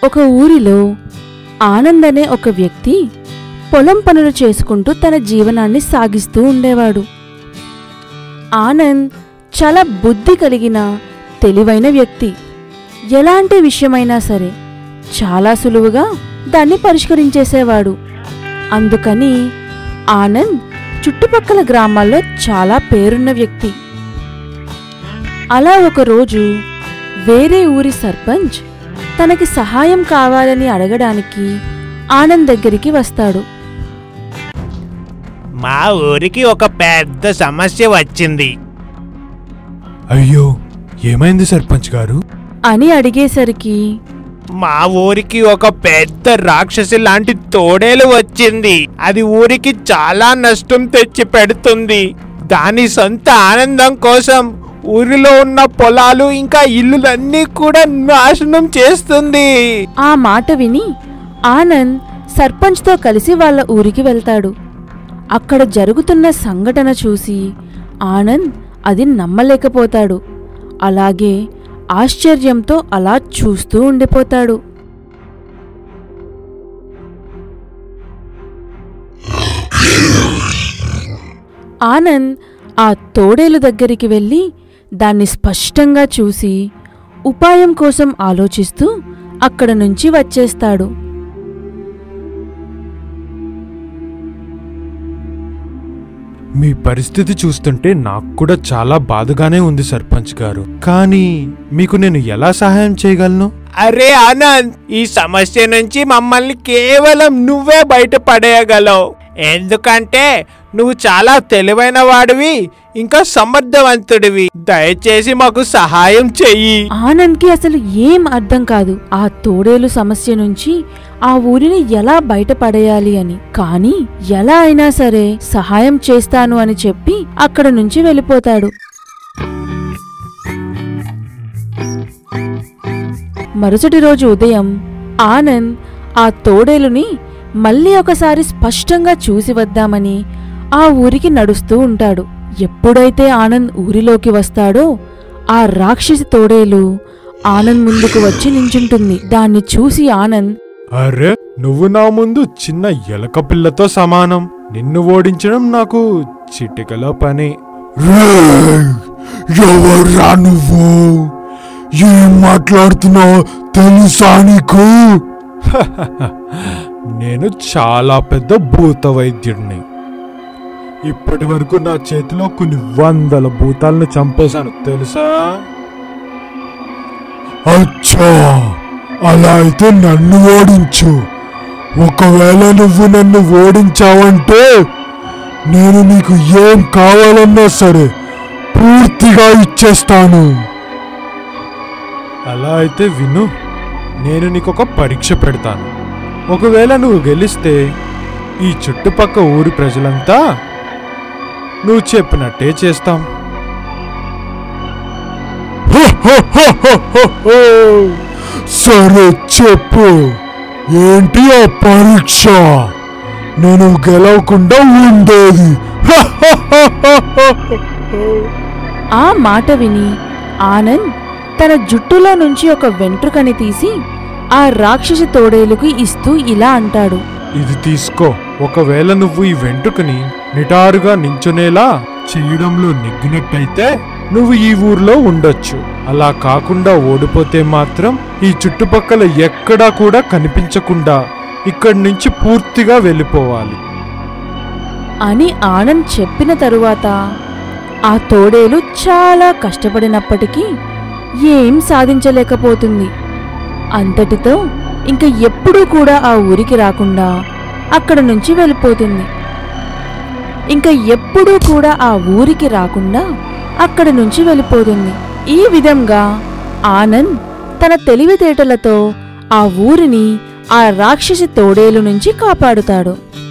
ఒక ఊరిలో ఆనంద్ అనే ఒక వ్యక్తి పొలం పనులు చేసుకుంటూ తన జీవనాన్ని సాగిస్తూ ఉండేవాడు ఆనంద్ చాలా బుద్ధి కలిగిన తెలివైన వ్యక్తి ఎలాంటి విషయమైనా సరే చాలా సులువుగా దాన్ని పరిష్కరించేసేవాడు అందుకని ఆనంద్ చుట్టుపక్కల గ్రామాల్లో చాలా పేరున్న వ్యక్తి అలా ఒకరోజు వేరే ఊరి సర్పంచ్ తనకి సహాయం కావాలని అడగడానికి ఆనంద్ దగ్గరికి వస్తాడు మా ఊరికి ఒక పెద్ద సమస్య వచ్చింది అయ్యో ఏమైంది సర్పంచ్ గారు అని అడిగేసరికి మా ఊరికి ఒక పెద్ద రాక్షసి లాంటి తోడేలు వచ్చింది అది ఊరికి చాలా నష్టం తెచ్చి పెడుతుంది దాని సొంత ఆనందం కోసం ఊరిలో ఉన్న పొలాలు ఇంకా ఇల్లులన్నీ కూడా నాశనం చేస్తుంది ఆ మాట విని ఆనంద్ సర్పంచ్తో కలిసి వాళ్ళ ఊరికి వెళ్తాడు అక్కడ జరుగుతున్న సంఘటన చూసి ఆనంద్ అది నమ్మలేకపోతాడు అలాగే ఆశ్చర్యంతో అలా చూస్తూ ఉండిపోతాడు ఆనంద్ ఆ తోడేలు దగ్గరికి వెళ్ళి దాన్ని స్పష్టంగా చూసి ఉపాయం కోసం ఆలోచిస్తూ అక్కడ నుంచి వచ్చేస్తాడు మీ పరిస్థితి చూస్తుంటే నాకు కూడా చాలా బాధగానే ఉంది సర్పంచ్ గారు కానీ మీకు నేను ఎలా సహాయం చేయగలను అరే ఆనంద్ ఈ సమస్య నుంచి మమ్మల్ని కేవలం నువ్వే బయటపడేయగలవు ఎందుకంటే నువ్వు చాలా తెలివైన వాడివి ఇంకా సమర్థవంతుడివి దయచేసి మాకు సహాయం చెయ్యి ఆనంద్కి అసలు ఏం అర్థం కాదు ఆ తోడేలు సమస్య నుంచి ఆ ఊరిని ఎలా బయటపడేయాలి అని కానీ ఎలా అయినా సరే సహాయం చేస్తాను అని చెప్పి అక్కడ నుంచి వెళ్ళిపోతాడు మరుసటి రోజు ఉదయం ఆనంద్ ఆ తోడేలుని మళ్ళీ ఒకసారి స్పష్టంగా చూసి వద్దామని ఆ ఊరికి నడుస్తూ ఉంటాడు ఎప్పుడైతే ఆనంద్ ఊరిలోకి వస్తాడో ఆ రాక్షసి తోడేలు ఆనంద్ ముందుకు వచ్చి నించుంటుంది దాన్ని చూసి ఆనంద్ అరే నువ్వు నా ముందు చిన్న ఎలక పిల్లతో సమానం నిన్ను ఓడించడం నాకు చిటికల పని ఎవర్రా నువ్వు ఏం మాట్లాడుతున్నావు తెలుసా నీకు నేను చాలా పెద్ద భూత వైద్యుడిని ఇప్పటి వరకు నా చేతిలో కొన్ని వందల భూతాలను చంపేశాను తెలుసా అచ్చా అలా అయితే నన్ను ఓడించు ఒకవేళ నువ్వు నన్ను ఓడించావంటే నేను నీకు ఏం కావాలన్నా సరే పూర్తిగా ఇచ్చేస్తాను అలా అయితే విను నేను నీకొక పరీక్ష పెడతాను ఒకవేళ నువ్వు గెలిస్తే ఈ చుట్టుపక్క ఊరి ప్రజలంతా నువ్వు చెప్పినట్టే చేస్తాం సరే చెప్పు ఏంటి ఆ పరీక్ష నేను గెలవకుండా ఉండేది ఆ మాట విని ఆనంద్ తన జుట్టులో నుంచి ఒక వెంట్రుకని తీసి ఆ రాక్షసి తోడేలుకి ఇస్తూ ఇలా అంటాడు ఇది తీసుకో ఒకవేళ నువ్వు ఈ వెంట్రుకని నిటారుగా నించునేలా చేయడంలో నెగ్గినట్టయితే నువ్వు ఈ ఊర్లో ఉండొచ్చు అలా కాకుండా ఓడిపోతే మాత్రం ఈ చుట్టుపక్కల ఎక్కడా కూడా కనిపించకుండా ఇక్కడి నుంచి పూర్తిగా వెళ్ళిపోవాలి అని ఆనంద్ చెప్పిన తరువాత ఆ తోడేలు చాలా కష్టపడినప్పటికీ ఏం సాధించలేకపోతుంది అంతటితో ఇంక ఎప్పుడూ కూడా ఆ ఊరికి రాకుండా అక్కడ నుంచి వెళ్ళిపోతుంది ఇంకా ఎప్పుడూ కూడా ఆ ఊరికి రాకుండా అక్కడ నుంచి వెళ్ళిపోతుంది ఈ విధంగా ఆనంద్ తన తెలివితేటలతో ఆ ఊరిని ఆ రాక్షసి తోడేలు నుంచి కాపాడుతాడు